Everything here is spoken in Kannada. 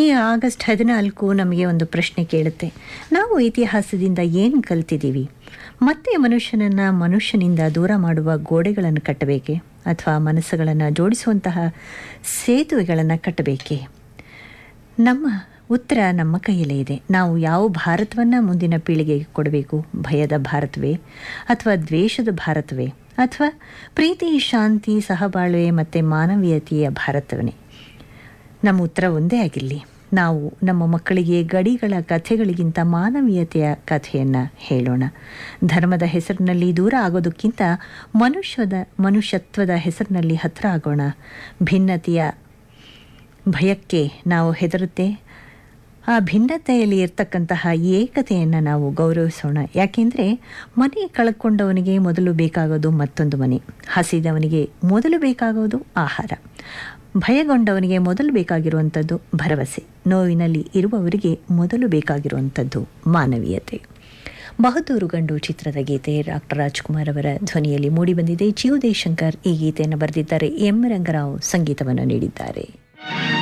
ಈ ಆಗಸ್ಟ್ ಹದಿನಾಲ್ಕು ನಮಗೆ ಒಂದು ಪ್ರಶ್ನೆ ಕೇಳುತ್ತೆ ನಾವು ಇತಿಹಾಸದಿಂದ ಏನು ಕಲ್ತಿದ್ದೀವಿ ಮತ್ತೆ ಮನುಷ್ಯನನ್ನು ಮನುಷ್ಯನಿಂದ ದೂರ ಮಾಡುವ ಗೋಡೆಗಳನ್ನು ಕಟ್ಟಬೇಕೆ ಅಥವಾ ಮನಸ್ಸುಗಳನ್ನು ಜೋಡಿಸುವಂತಹ ಸೇತುವೆಗಳನ್ನು ಕಟ್ಟಬೇಕೇ ನಮ್ಮ ಉತ್ತರ ನಮ್ಮ ಕೈಯಲ್ಲೇ ಇದೆ ನಾವು ಯಾವ ಭಾರತವನ್ನು ಮುಂದಿನ ಪೀಳಿಗೆಗೆ ಕೊಡಬೇಕು ಭಯದ ಭಾರತವೇ ಅಥವಾ ದ್ವೇಷದ ಭಾರತವೇ ಅಥವಾ ಪ್ರೀತಿ ಶಾಂತಿ ಸಹಬಾಳ್ವೆ ಮತ್ತು ಮಾನವೀಯತೆಯ ಭಾರತವೇ ನಮ್ಮ ಉತ್ತರ ಒಂದೇ ಆಗಿರಲಿ ನಾವು ನಮ್ಮ ಮಕ್ಕಳಿಗೆ ಗಡಿಗಳ ಕಥೆಗಳಿಗಿಂತ ಮಾನವೀಯತೆಯ ಕಥೆಯನ್ನು ಹೇಳೋಣ ಧರ್ಮದ ಹೆಸರಿನಲ್ಲಿ ದೂರ ಆಗೋದಕ್ಕಿಂತ ಮನುಷ್ಯದ ಮನುಷ್ಯತ್ವದ ಹೆಸರಿನಲ್ಲಿ ಹತ್ತಿರ ಆಗೋಣ ಭಿನ್ನತೆಯ ಭಯಕ್ಕೆ ನಾವು ಹೆದರುತ್ತೆ ಆ ಭಿನ್ನತೆಯಲ್ಲಿ ಇರ್ತಕ್ಕಂತಹ ಏಕತೆಯನ್ನು ನಾವು ಗೌರವಿಸೋಣ ಯಾಕೆಂದರೆ ಮನೆ ಕಳ್ಕೊಂಡವನಿಗೆ ಮೊದಲು ಬೇಕಾಗೋದು ಮತ್ತೊಂದು ಮನೆ ಹಸಿದವನಿಗೆ ಮೊದಲು ಬೇಕಾಗೋದು ಆಹಾರ ಭಯಗೊಂಡವನಿಗೆ ಮೊದಲು ಬೇಕಾಗಿರುವಂಥದ್ದು ಭರವಸೆ ನೋವಿನಲ್ಲಿ ಇರುವವರಿಗೆ ಮೊದಲು ಬೇಕಾಗಿರುವಂಥದ್ದು ಮಾನವೀಯತೆ ಬಹದ್ದೂರು ಗಂಡು ಚಿತ್ರದ ಗೀತೆ ಡಾಕ್ಟರ್ ರಾಜ್ಕುಮಾರ್ ಅವರ ಧ್ವನಿಯಲ್ಲಿ ಮೂಡಿಬಂದಿದೆ ಜೀವ ದೇಶಂಕರ್ ಈ ಗೀತೆಯನ್ನು ಬರೆದಿದ್ದಾರೆ ಎಂ ರಂಗರಾವ್ ಸಂಗೀತವನ್ನು ನೀಡಿದ್ದಾರೆ